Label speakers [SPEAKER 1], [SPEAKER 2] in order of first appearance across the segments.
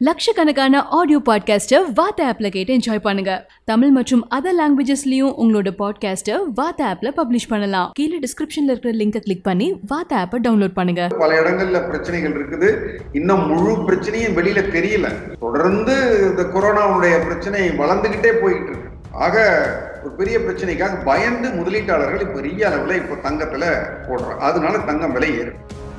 [SPEAKER 1] லட்சக்கணக்கான ஆடியோ பாட்காஸ்ட்டை வாத்த ஆப்ல கேட்டு என்ஜாய் பண்ணுங்க தமிழ் மற்றும் அதர் லாங்குவேஜஸ்லயும் உங்களோட பாட்காஸ்ட்டை வாத்த ஆப்ல பப்ளிஷ் பண்ணலாம் கீழே டிஸ்கிரிப்ஷன்ல இருக்கிற லிங்கை கிளிக் பண்ணி வாத்த ஆப்பை டவுன்லோட் பண்ணுங்க
[SPEAKER 2] பல இடங்கள்ல பிரச்சனைகள் இருக்குது இன்னும் முழு பிரச்சனையும் வெளியில தெரியல தொடர்ந்து இந்த கொரோனாவுடைய பிரச்சனை வளர்ந்துகிட்டே போயிட்டு இருக்கு ஆக ஒரு பெரிய பிரச்சனைக்காக பயந்து முதலீட்டாளர்கள் இப்ப பெரிய அளவுல இப்போ தங்கத்துல போடுறாங்க அதனால தங்கம் விலை ஏறும்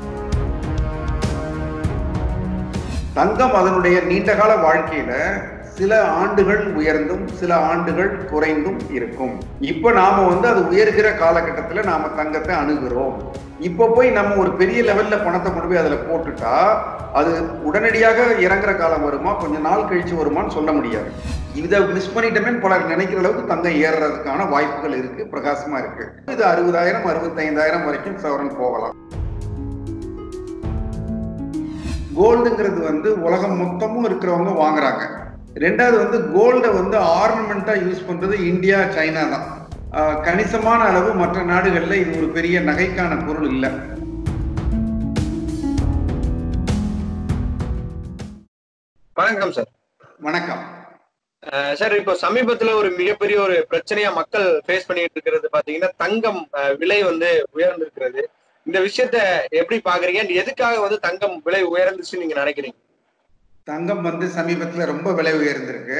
[SPEAKER 2] தங்கம் அதனுடைய நீண்டகால வாழ்க்கையில சில ஆண்டுகள் உயர்ந்தும் சில ஆண்டுகள் குறைந்தும் இருக்கும் இப்ப நாம வந்து அது உயர்கிற காலகட்டத்துல நாம தங்கத்தை அணுகிறோம் இப்ப போய் நம்ம ஒரு பெரிய லெவல்ல பணத்தை கொண்டு போய் அதுல போட்டுட்டா அது உடனடியாக இறங்குற காலம் வருமா கொஞ்ச நாள் கழிச்சு வருமான்னு சொல்ல முடியாது இதை மிஸ் பண்ணிட்டோமே பலர் நினைக்கிற அளவுக்கு தங்கம் ஏறுறதுக்கான வாய்ப்புகள் இருக்கு பிரகாசமா இருக்கு இது அறுபதாயிரம் அறுபத்தைந்தாயிரம் வரைக்கும் சவரன் போகலாம் கோல்டுங்கிறது வந்து உலகம் மொத்தமும் இருக்கிறவங்க வாங்குறாங்க ரெண்டாவது வந்து கோல்டை வந்து ஆர்னமெண்டா யூஸ் பண்றது இந்தியா சைனா தான் ஆஹ் கணிசமான அளவு மற்ற நாடுகள்ல இது ஒரு பெரிய நகைக்கான பொருள் இல்லை
[SPEAKER 3] வணக்கம் சார்
[SPEAKER 2] வணக்கம்
[SPEAKER 3] அஹ் சார் இப்போ சமீபத்துல ஒரு மிகப்பெரிய ஒரு பிரச்சனையா மக்கள் ஃபேஸ் பண்ணிட்டு இருக்கிறது பாத்தீங்கன்னா தங்கம் அஹ், விலை வந்து உயர்ந்திருக்கிறது இந்த விஷயத்த எப்படி பாக்குறீங்க And எதுக்காக வந்து தங்கம் விலை உயர்ந்துச்சுன்னு நீங்க நினைக்கிறீங்க
[SPEAKER 2] தங்கம் வந்து சமீபத்துல ரொம்ப விலை உயர்ந்திருக்கு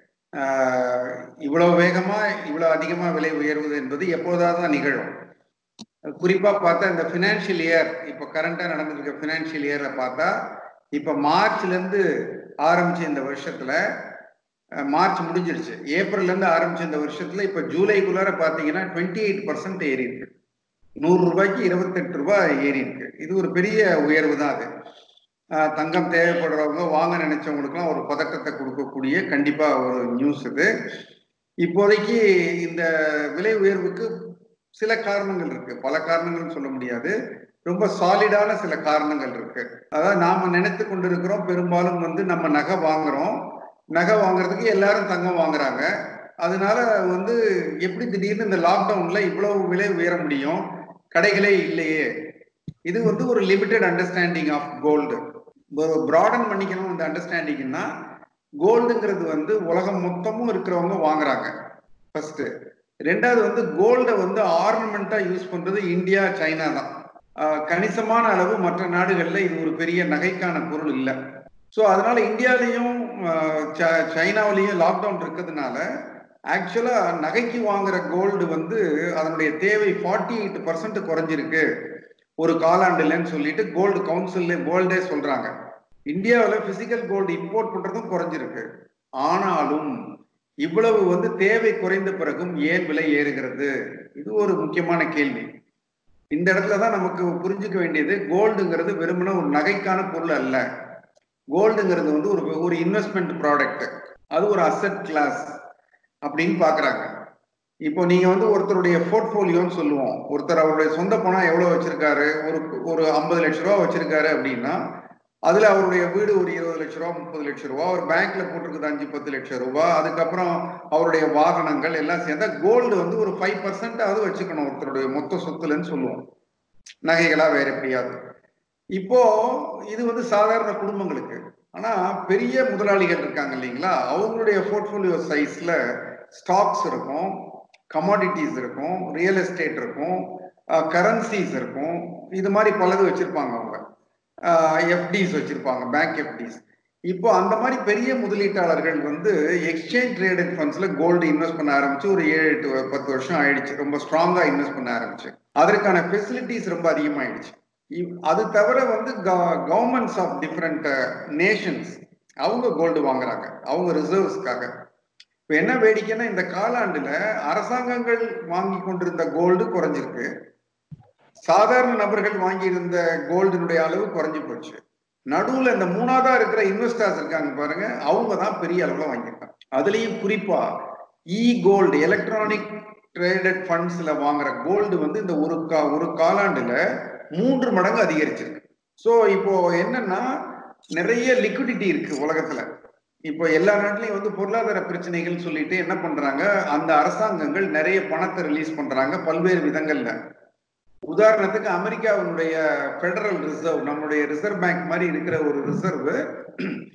[SPEAKER 2] ஆஹ் இவ்வளவு வேகமா இவ்வளவு அதிகமா விலை உயர்வது என்பது எப்போதாவது தான் நிகழும் குறிப்பா பார்த்தா இந்த ஃபினான்ஷியல் இயர் இப்போ கரண்டா நடந்திருக்க ஃபினான்ஷியல் இயர்ல பார்த்தா இப்போ மார்ச்ல இருந்து ஆரம்பிச்ச இந்த வருஷத்துல அஹ், மார்ச் முடிஞ்சிருச்சு ஏப்ரல்ல இருந்து ஆரம்பிச்ச இந்த வருஷத்துல இப்போ ஜூலைக்குள்ளார பார்த்தீங்கன்னா டுவெண்ட்டி எயிட் பர்சன்ட் ஏறி இருக்கு நூறு ரூபாய்க்கு இருபத்தெட்டு ரூபாய் ஏறி இருக்கு இது ஒரு பெரிய உயர்வு தான் அது ஆஹ் தங்கம் தேவைப்படுறவங்க வாங்க நினைச்சவங்களுக்குலாம் ஒரு பதட்டத்தை கொடுக்கக்கூடிய கண்டிப்பா ஒரு நியூஸ் இது இப்போதைக்கு இந்த விலை உயர்வுக்கு சில காரணங்கள் இருக்கு பல காரணங்கள் சொல்ல முடியாது ரொம்ப சாலிடான சில காரணங்கள் இருக்கு அதாவது நாம நினைத்து கொண்டிருக்கிறோம் பெரும்பாலும் வந்து நம்ம நகை வாங்குறோம் நகை வாங்குறதுக்கு எல்லாரும் தங்கம் வாங்குறாங்க அதனால வந்து எப்படி திடீர்னு இந்த லாக்டவுன்ல இவ்வளவு விலை உயர முடியும் கடைகளே இல்லையே இது வந்து ஒரு limited understanding of gold broaden பண்ணிக்கணும் இந்த அண்டர்ஸ்டாண்டிங்னா கோல்டுங்கிறது வந்து உலகம் மொத்தமும் இருக்கிறவங்க வாங்குறாங்க ஃபர்ஸ்ட் ரெண்டாவது வந்து கோல்டை வந்து ஆர்னமெண்டா யூஸ் பண்றது இந்தியா சைனா தான் ஆஹ் கணிசமான அளவு மற்ற நாடுகள்ல இது ஒரு பெரிய நகைக்கான பொருள் இல்லை ஸோ அதனால இந்தியாலையும் ஆஹ் ச- சைனாவிலையும் லாக்டவுன் இருக்கிறதுனால ஆக்சுவலா நகைக்கு வாங்குற கோல்டு வந்து அதனுடைய தேவை ஃபார்ட்டி எயிட் பர்சன்ட் குறைஞ்சிருக்கு ஒரு காலாண்டுலன்னு சொல்லிட்டு கோல்டு கவுன்சில் கோல்டே சொல்றாங்க இந்தியாவில் பிசிக்கல் கோல்டு இம்போர்ட் பண்றதும் குறைஞ்சிருக்கு ஆனாலும் இவ்வளவு வந்து தேவை குறைந்த பிறகும் ஏன் விலை ஏறுகிறது இது ஒரு முக்கியமான கேள்வி இந்த இடத்துல தான் நமக்கு புரிஞ்சுக்க வேண்டியது கோல்டுங்கிறது வெறுமனே ஒரு நகைக்கான பொருள் அல்ல கோல்டுங்கிறது வந்து ஒரு ஒரு இன்வெஸ்ட்மெண்ட் ப்ராடக்ட் அது ஒரு அசெட் கிளாஸ் அப்படின்னு பாக்குறாங்க இப்போ நீங்க வந்து ஒருத்தருடைய போர்ட்போலியோன்னு சொல்லுவோம் ஒருத்தர் அவருடைய சொந்த பணம் எவ்வளவு வச்சிருக்காரு ஒரு ஒரு ஐம்பது லட்ச ரூபா வச்சிருக்காரு அப்படின்னா அதுல அவருடைய வீடு ஒரு இருபது லட்ச ரூபா முப்பது லட்ச ரூபா அவர் பேங்க்ல போட்டிருக்குது அஞ்சு பத்து லட்சம் ரூபாய் அதுக்கப்புறம் அவருடைய வாகனங்கள் எல்லாம் சேர்ந்தா கோல்டு வந்து ஒரு ஃபைவ் பர்சன்டாவது வச்சுக்கணும் ஒருத்தருடைய மொத்த சொத்துலன்னு சொல்லுவோம் நகைகளா வேற எப்படியாவது இப்போ இது வந்து சாதாரண குடும்பங்களுக்கு ஆனா பெரிய முதலாளிகள் இருக்காங்க இல்லைங்களா அவங்களுடைய போர்ட்போலியோ சைஸ்ல ஸ்டாக்ஸ் இருக்கும் கமாடிட்டிஸ் இருக்கும் ரியல் எஸ்டேட் இருக்கும் கரன்சிஸ் இருக்கும் இது மாதிரி பலது வச்சிருப்பாங்க அவங்க எஃப்டிஸ் வச்சிருப்பாங்க பேங்க் எஃப்டிஸ் இப்போ அந்த மாதிரி பெரிய முதலீட்டாளர்கள் வந்து எக்ஸ்சேஞ்ச் ட்ரேடட் ஃபண்ட்ஸ்ல கோல்டு இன்வெஸ்ட் பண்ண ஆரம்பிச்சு ஒரு ஏழு எட்டு பத்து வருஷம் ஆயிடுச்சு ரொம்ப ஸ்ட்ராங்கா இன்வெஸ்ட் பண்ண ஆரம்பிச்சு அதற்கான ஃபெசிலிட்டிஸ் ரொம்ப அதிகமாயிடுச்சு இவ்- அது தவிர வந்து கவர்மெண்ட்ஸ் ஆஃப் டிஃப்ரெண்ட் நேஷன்ஸ் அவங்க கோல்டு வாங்குறாங்க அவங்க ரிசர்வ்ஸ்க்காக இப்போ என்ன வேடிக்கைன்னா இந்த காலாண்டுல அரசாங்கங்கள் வாங்கி கொண்டிருந்த கோல்டு குறைஞ்சிருக்கு சாதாரண நபர்கள் வாங்கியிருந்த கோல்டினுடைய அளவு குறைஞ்சு போச்சு நடுவுல இந்த மூணாவதா இருக்கிற இன்வெஸ்டர்ஸ் இருக்காங்க பாருங்க அவங்க தான் பெரிய அளவுல வாங்கியிருக்காங்க அதுலயும் குறிப்பா இ கோல்டு எலக்ட்ரானிக் ட்ரேடட் ஃபண்ட்ஸ்ல வாங்குற கோல்டு வந்து இந்த ஒரு கா ஒரு காலாண்டுல மூன்று மடங்கு அதிகரிச்சிருக்கு ஸோ இப்போ என்னன்னா நிறைய லிக்விடிட்டி இருக்கு உலகத்துல இப்போ எல்லா நாட்டிலையும் வந்து பொருளாதார பிரச்சனைகள் சொல்லிட்டு என்ன பண்றாங்க அந்த அரசாங்கங்கள் நிறைய பணத்தை ரிலீஸ் பண்றாங்க பல்வேறு விதங்கள்ல உதாரணத்துக்கு அமெரிக்காவினுடைய ஃபெடரல் ரிசர்வ் நம்மளுடைய ரிசர்வ் பேங்க் மாதிரி இருக்கிற ஒரு ரிசர்வ்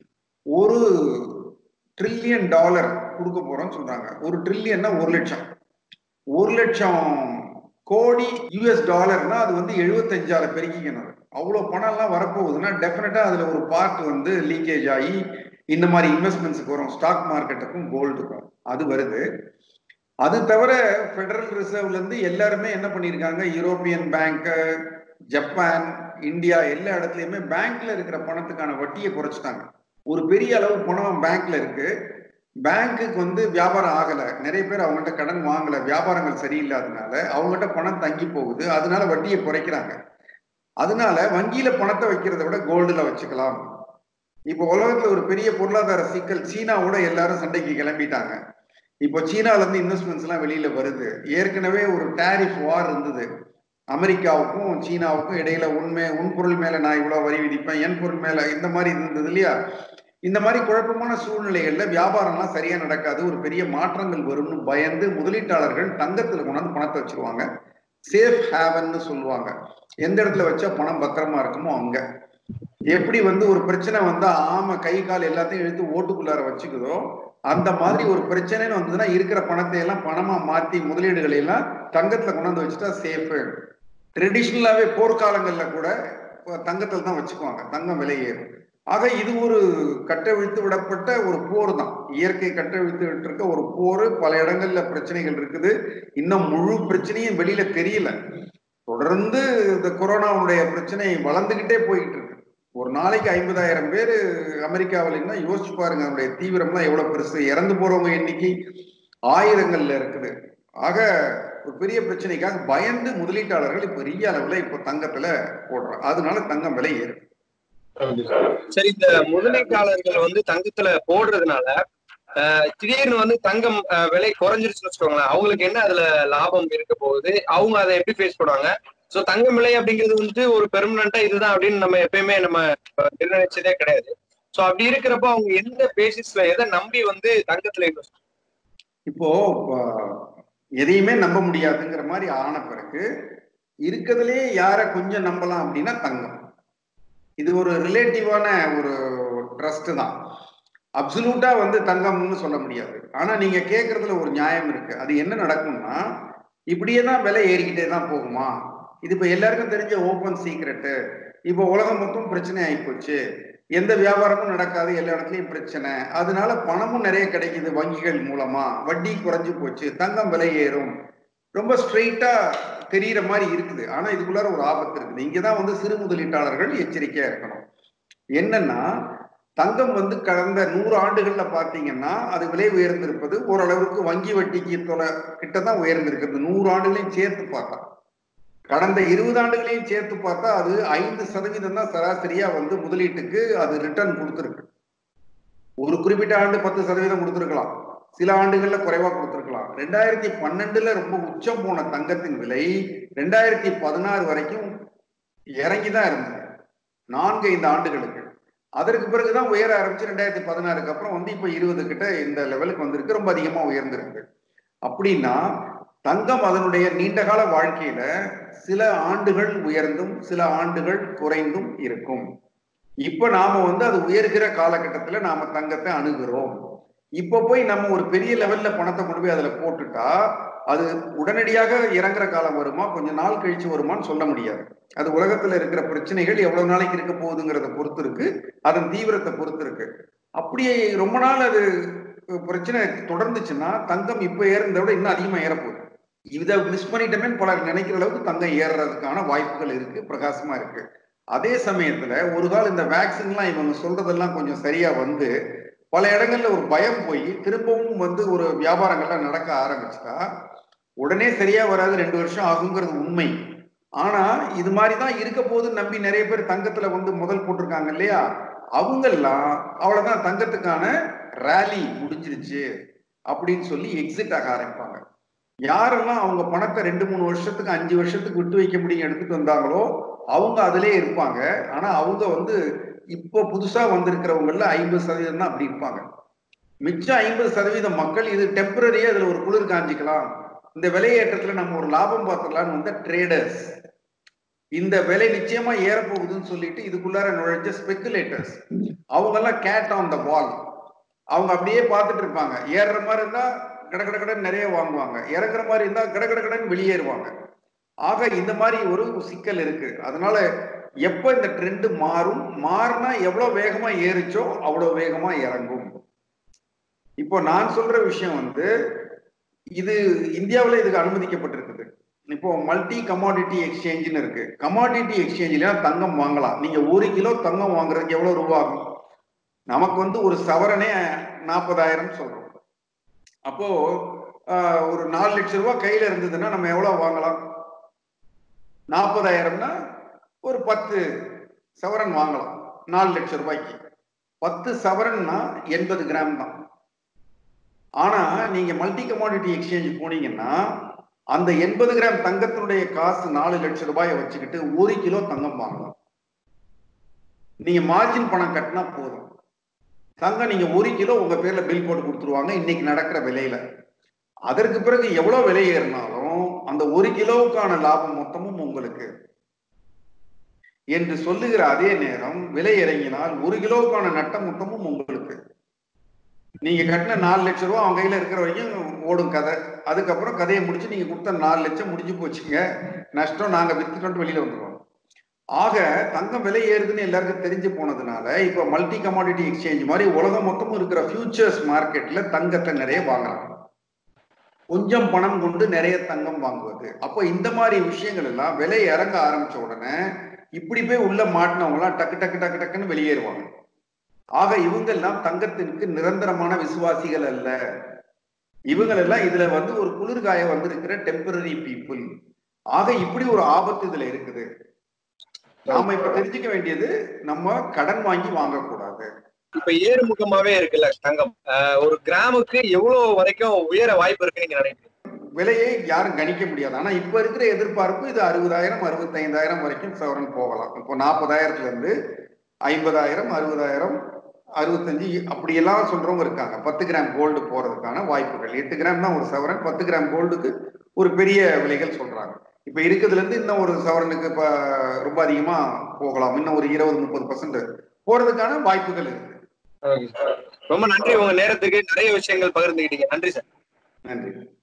[SPEAKER 2] ஒரு ட்ரில்லியன் டாலர் கொடுக்க போறோம்னு சொல்றாங்க ஒரு ட்ரில்லியன்னா ஒரு லட்சம் ஒரு லட்சம் கோடி யூஎஸ் டாலர்னா அது வந்து எழுபத்தஞ்சால பெருக்கிக்கணும் அவ்வளோ பணம்லாம் வரப்போகுதுன்னா டெஃபினட்டா அதுல ஒரு பார்ட் வந்து லீக்கேஜ் ஆகி இந்த மாதிரி இன்வெஸ்ட்மெண்ட்ஸுக்கு வரும் ஸ்டாக் மார்க்கெட்டுக்கும் கோல்டுக்கும் அது வருது அது தவிர ஃபெடரல் ரிசர்வ்ல இருந்து எல்லாருமே என்ன பண்ணியிருக்காங்க யூரோப்பியன் பேங்க் ஜப்பான் இந்தியா எல்லா இடத்துலயுமே பேங்க்ல இருக்கிற பணத்துக்கான வட்டியை குறைச்சிட்டாங்க ஒரு பெரிய அளவு பணம் பேங்க்ல இருக்கு பேங்க்குக்கு வந்து வியாபாரம் ஆகல நிறைய பேர் அவங்கள்ட்ட கடன் வாங்கல வியாபாரங்கள் சரியில்லாதனால அவங்ககிட்ட பணம் தங்கி போகுது அதனால வட்டியை குறைக்கிறாங்க அதனால வங்கியில பணத்தை வைக்கிறத விட கோல்டுல வச்சுக்கலாம் இப்போ உலகத்துல ஒரு பெரிய பொருளாதார சிக்கல் சீனாவோட எல்லாரும் சண்டைக்கு கிளம்பிட்டாங்க இப்போ சீனால இருந்து இன்வெஸ்ட்மெண்ட்ஸ் எல்லாம் வெளியில வருது ஏற்கனவே ஒரு டேரிஃப் வார் இருந்தது அமெரிக்காவுக்கும் சீனாவுக்கும் இடையில உண்மை உன் பொருள் மேல நான் இவ்வளவு வரி விதிப்பேன் என் பொருள் மேல இந்த மாதிரி இருந்தது இல்லையா இந்த மாதிரி குழப்பமான சூழ்நிலைகள்ல வியாபாரம்லாம் சரியா நடக்காது ஒரு பெரிய மாற்றங்கள் வரும்னு பயந்து முதலீட்டாளர்கள் தங்கத்துல கொண்டாந்து பணத்தை வச்சிருவாங்க சேஃப் ஹேவன்னு சொல்லுவாங்க எந்த இடத்துல வச்சா பணம் பத்திரமா இருக்குமோ அங்க எப்படி வந்து ஒரு பிரச்சனை வந்தா ஆம கை கால் எல்லாத்தையும் இழுத்து ஓட்டுக்குள்ளார வச்சுக்குதோ அந்த மாதிரி ஒரு பிரச்சனைன்னு வந்ததுன்னா இருக்கிற பணத்தை எல்லாம் பணமா மாத்தி முதலீடுகளை எல்லாம் தங்கத்துல கொண்டாந்து வச்சுட்டா சேஃபு ட்ரெடிஷ்னலாவே போர்க்காலங்கள்ல கூட தங்கத்துல தான் வச்சுக்குவாங்க தங்கம் விலை ஏறும் ஆக இது ஒரு கட்டவிழ்த்து விடப்பட்ட ஒரு போர் தான் இயற்கை கட்டவிழ்த்து விட்டுருக்க ஒரு போர் பல இடங்கள்ல பிரச்சனைகள் இருக்குது இன்னும் முழு பிரச்சனையும் வெளியில தெரியல தொடர்ந்து இந்த கொரோனாவுடைய பிரச்சனை வளர்ந்துகிட்டே போயிட்டு இருக்கு ஒரு நாளைக்கு ஐம்பதாயிரம் பேர் அமெரிக்காவில்னா யோசிச்சு பாருங்க அதனுடைய தீவிரம்லாம் எவ்வளவு பெருசு இறந்து போறவங்க எண்ணிக்கை ஆயிரங்கள்ல இருக்குது ஆக ஒரு பெரிய பிரச்சனைக்காக பயந்து முதலீட்டாளர்கள் இப்ப பெரிய அளவுல இப்போ தங்கத்துல போடுறாங்க அதனால தங்கம் விலை ஏறும்
[SPEAKER 3] சரி இந்த முதலீட்டாளர்கள் வந்து தங்கத்துல போடுறதுனால திடீர்னு வந்து தங்கம் விலை குறைஞ்சிருச்சுன்னு வச்சுக்கோங்களேன் அவங்களுக்கு என்ன அதுல லாபம் இருக்க போகுது அவங்க அதை எப்படி ஃபேஸ் பண்ணுவாங்க சோ தங்கம் விலை அப்படிங்கிறது வந்துட்டு ஒரு பெர்மனண்டா இதுதான் அப்படின்னு நம்ம எப்பயுமே நம்ம நிர்ணயிச்சதே கிடையாது சோ அப்படி இருக்கிறப்ப அவங்க எந்த பேசிஸ்ல எதை நம்பி வந்து தங்கத்துல இன்வெஸ்ட்
[SPEAKER 2] இப்போ எதையுமே நம்ப முடியாதுங்கிற மாதிரி ஆன பிறகு இருக்கிறதுலே யார கொஞ்சம் நம்பலாம் அப்படின்னா தங்கம் இது ஒரு ரிலேட்டிவான ஒரு ட்ரஸ்ட் தான் அப்சல்யூட்டா வந்து தங்கம்னு சொல்ல முடியாது ஆனா நீங்க கேட்கறதுல ஒரு நியாயம் இருக்கு அது என்ன நடக்கும்னா இப்படியே தான் விலை ஏறிக்கிட்டே தான் போகுமா இது இப்ப எல்லாருக்கும் தெரிஞ்ச ஓப்பன் சீக்ரெட்டு இப்போ உலகம் மொத்தம் பிரச்சனை ஆயிப்போச்சு எந்த வியாபாரமும் நடக்காது எல்லா இடத்துலயும் பிரச்சனை அதனால பணமும் நிறைய கிடைக்குது வங்கிகள் மூலமா வட்டி குறைஞ்சு போச்சு தங்கம் விலை ஏறும் ரொம்ப ஸ்ட்ரெயிட்டா தெரியற மாதிரி இருக்குது ஆனா இதுக்குள்ளார ஒரு ஆபத்து இருக்குது இங்கதான் வந்து சிறு முதலீட்டாளர்கள் எச்சரிக்கையா இருக்கணும் என்னன்னா தங்கம் வந்து கடந்த நூறு ஆண்டுகள்ல பாத்தீங்கன்னா அது விலை உயர்ந்திருப்பது ஓரளவுக்கு வங்கி வட்டிக்கு தொலை கிட்டதான் உயர்ந்திருக்கிறது நூறு ஆண்டுகளையும் சேர்த்து பார்த்தா கடந்த இருபது ஆண்டுகளையும் சேர்த்து பார்த்தா அது ஐந்து சதவீதம் தான் சராசரியா வந்து முதலீட்டுக்கு அது ரிட்டர்ன் கொடுத்துருக்கு ஒரு குறிப்பிட்ட ஆண்டு பத்து சதவீதம் கொடுத்துருக்கலாம் சில ஆண்டுகள்ல குறைவா கொடுத்துருக்கலாம் ரெண்டாயிரத்தி பன்னெண்டுல ரொம்ப உச்சம் போன தங்கத்தின் விலை ரெண்டாயிரத்தி பதினாறு வரைக்கும் இறங்கிதான் இருந்தது நான்கு ஐந்து ஆண்டுகளுக்கு அதற்கு பிறகுதான் உயர ஆரம்பிச்சு ரெண்டாயிரத்தி பதினாறுக்கு அப்புறம் வந்து இப்ப இருபது கிட்ட இந்த லெவலுக்கு வந்திருக்கு ரொம்ப அதிகமா உயர்ந்திருக்கு அப்படின்னா தங்கம் அதனுடைய நீண்டகால வாழ்க்கையில சில ஆண்டுகள் உயர்ந்தும் சில ஆண்டுகள் குறைந்தும் இருக்கும் இப்ப நாம வந்து அது உயர்கிற காலகட்டத்துல நாம தங்கத்தை அணுகிறோம் இப்ப போய் நம்ம ஒரு பெரிய லெவல்ல பணத்தை கொண்டு போய் அதுல போட்டுட்டா அது உடனடியாக இறங்குற காலம் வருமா கொஞ்ச நாள் கழிச்சு வருமான்னு சொல்ல முடியாது அது உலகத்துல இருக்கிற பிரச்சனைகள் எவ்வளவு நாளைக்கு இருக்க போகுதுங்கிறத பொறுத்து இருக்கு அதன் தீவிரத்தை பொறுத்து இருக்கு அப்படியே ரொம்ப நாள் அது பிரச்சனை தொடர்ந்துச்சுன்னா தங்கம் இப்ப ஏறதை விட இன்னும் அதிகமா ஏறப்போகுது இதை மிஸ் பண்ணிட்டோமே பலர் நினைக்கிற அளவுக்கு தங்கம் ஏறுறதுக்கான வாய்ப்புகள் இருக்கு பிரகாசமா இருக்கு அதே சமயத்துல ஒரு கால் இந்த வேக்சின்லாம் இவங்க சொல்றதெல்லாம் கொஞ்சம் சரியா வந்து பல இடங்கள்ல ஒரு பயம் போய் திரும்பவும் வந்து ஒரு வியாபாரங்கள்லாம் நடக்க ஆரம்பிச்சுட்டா உடனே சரியா வராது ரெண்டு வருஷம் ஆகுங்கிறது உண்மை ஆனா இது மாதிரிதான் இருக்க போதுன்னு நம்பி நிறைய பேர் தங்கத்துல வந்து முதல் போட்டிருக்காங்க இல்லையா அவங்கெல்லாம் அவ்வளவுதான் தங்கத்துக்கான ரேலி முடிஞ்சிருச்சு அப்படின்னு சொல்லி எக்ஸிட் ஆக ஆரம்பிப்பாங்க யாரெல்லாம் அவங்க பணத்தை ரெண்டு மூணு வருஷத்துக்கு அஞ்சு வருஷத்துக்கு விட்டு வைக்க முடியும் எடுத்துட்டு வந்தாங்களோ அவங்க அதிலே இருப்பாங்க ஆனா அவங்க வந்து இப்போ புதுசா வந்திருக்கிறவங்கள ஐம்பது சதவீதம் தான் அப்படி இருப்பாங்க மிச்சம் ஐம்பது சதவீதம் மக்கள் இது டெம்பரரியா இதுல ஒரு குளிர் காஞ்சிக்கலாம் இந்த விலையேற்றத்துல நம்ம ஒரு லாபம் பார்த்துடலாம்னு வந்த ட்ரேடர்ஸ் இந்த விலை நிச்சயமா ஏறப்போகுதுன்னு சொல்லிட்டு இதுக்குள்ளார நுழைஞ்ச ஸ்பெக்குலேட்டர்ஸ் அவங்க எல்லாம் கேட் ஆன் த வால் அவங்க அப்படியே பார்த்துட்டு இருப்பாங்க ஏறுற மாதிரி இருந்தா கட கட கடன் நிறைய வாங்குவாங்க இறங்குற மாதிரி இருந்தா கட கட கடன் வெளியேறுவாங்க ஆக இந்த மாதிரி ஒரு சிக்கல் இருக்கு அதனால எப்ப இந்த ட்ரெண்ட் மாறும் மாறினா எவ்வளவு வேகமா ஏறிச்சோ அவ்வளவு வேகமா இறங்கும் இப்போ நான் சொல்ற விஷயம் வந்து இது இந்தியாவில் இதுக்கு அனுமதிக்கப்பட்டிருக்குது இப்போ மல்டி கமாடிட்டி எக்ஸ்சேஞ்சுன்னு இருக்கு கமாடிட்டி எக்ஸ்சேஞ்சில தங்கம் வாங்கலாம் நீங்க ஒரு கிலோ தங்கம் வாங்குறதுக்கு எவ்வளவு ரூபா ஆகும் நமக்கு வந்து ஒரு சவரனே நாற்பதாயிரம் சொல்றோம் அப்போ ஆஹ், ஒரு நாலு லட்சம் ரூபாய் கையில இருந்ததுன்னா நம்ம எவ்வளவு வாங்கலாம் நாற்பதாயிரம்னா ஒரு பத்து சவரன் வாங்கலாம் நாலு லட்சம் ரூபாய்க்கு பத்து சவரன்னா எண்பது கிராம் தான் ஆனா நீங்க மல்டி கமாடிட்டி எக்ஸ்சேஞ்ச் போனீங்கன்னா அந்த எண்பது கிராம் தங்கத்தினுடைய காசு நாலு லட்சம் ரூபாயை வச்சுக்கிட்டு ஒரு கிலோ தங்கம் வாங்கலாம் நீங்க மார்ஜின் பணம் கட்டினா போதும் தங்கம் நீங்க ஒரு கிலோ உங்க பேர்ல பில் போட்டு கொடுத்துருவாங்க இன்னைக்கு நடக்கிற விலையில அதற்கு பிறகு எவ்வளவு விலை ஏறினாலும் அந்த ஒரு கிலோவுக்கான லாபம் மொத்தமும் உங்களுக்கு என்று சொல்லுகிற அதே நேரம் விலை இறங்கினால் ஒரு கிலோவுக்கான நட்ட மொத்தமும் உங்களுக்கு நீங்க கட்டின நாலு லட்சம் ரூபா அவங்க கையில இருக்கிற வரைக்கும் ஓடும் கதை அதுக்கப்புறம் கதையை முடிச்சு நீங்க கொடுத்த நாலு லட்சம் முடிஞ்சு போச்சுங்க நஷ்டம் நாங்க வித்துட்டு வெளியில வந்துருவோம் ஆக தங்கம் விலை ஏறுதுன்னு எல்லாருக்கும் தெரிஞ்சு போனதுனால இப்ப மல்டி கமாடிட்டி எக்ஸ்சேஞ்ச் மாதிரி உலகம் மொத்தமும் இருக்கிற ஃபியூச்சர்ஸ் மார்க்கெட்ல தங்கத்தை நிறைய வாங்கலாம் கொஞ்சம் பணம் கொண்டு நிறைய தங்கம் வாங்குவது அப்போ இந்த மாதிரி விஷயங்கள் எல்லாம் விலை இறங்க ஆரம்பிச்ச உடனே இப்படி போய் உள்ள மாட்டினவங்க எல்லாம் டக்கு டக்கு டக்கு டக்குன்னு வெளியேறுவாங்க ஆக இவங்க எல்லாம் தங்கத்திற்கு நிரந்தரமான விசுவாசிகள் அல்ல இவங்க எல்லாம் இதுல வந்து ஒரு குளிர்காய வந்திருக்கிற டெம்பரரி பீப்புள் ஆக இப்படி ஒரு ஆபத்து இதுல இருக்குது நாம இப்ப தெரிஞ்சுக்க வேண்டியது நம்ம கடன் வாங்கி வாங்கக்கூடாது
[SPEAKER 3] இப்ப ஏறுமுகமாவே இருக்குல்ல தங்கம் ஆஹ் ஒரு கிராமுக்கு எவ்வளவு வரைக்கும் உயர வாய்ப்பு இருக்கு நீங்க நினைக்கிறீங்க
[SPEAKER 2] விலையை யாரும் கணிக்க முடியாது ஆனா இப்ப இருக்கிற எதிர்பார்ப்பு இது அறுபதாயிரம் அறுபத்தைந்தாயிரம் வரைக்கும் சவரன் போகலாம் இப்போ நாற்பதாயிரத்துல இருந்து ஐம்பதாயிரம் அறுபதாயிரம் அறுபத்தஞ்சு அப்படியெல்லாம் சொல்றவங்க இருக்காங்க பத்து கிராம் கோல்டு போறதுக்கான வாய்ப்புகள் எட்டு கிராம் தான் ஒரு சவரன் பத்து கிராம் கோல்டுக்கு ஒரு பெரிய விலைகள் சொல்றாங்க இப்ப இருக்கிறதுல இருந்து இன்னும் ஒரு சவரனுக்கு இப்ப ரொம்ப அதிகமா போகலாம் இன்னும் ஒரு இருபது முப்பது பர்சன்ட் போறதுக்கான வாய்ப்புகள் இருக்கு
[SPEAKER 3] ரொம்ப நன்றி உங்க நேரத்துக்கு நிறைய விஷயங்கள் பகிர்ந்துக்கிட்டீங்க நன்றி சார்
[SPEAKER 2] நன்றி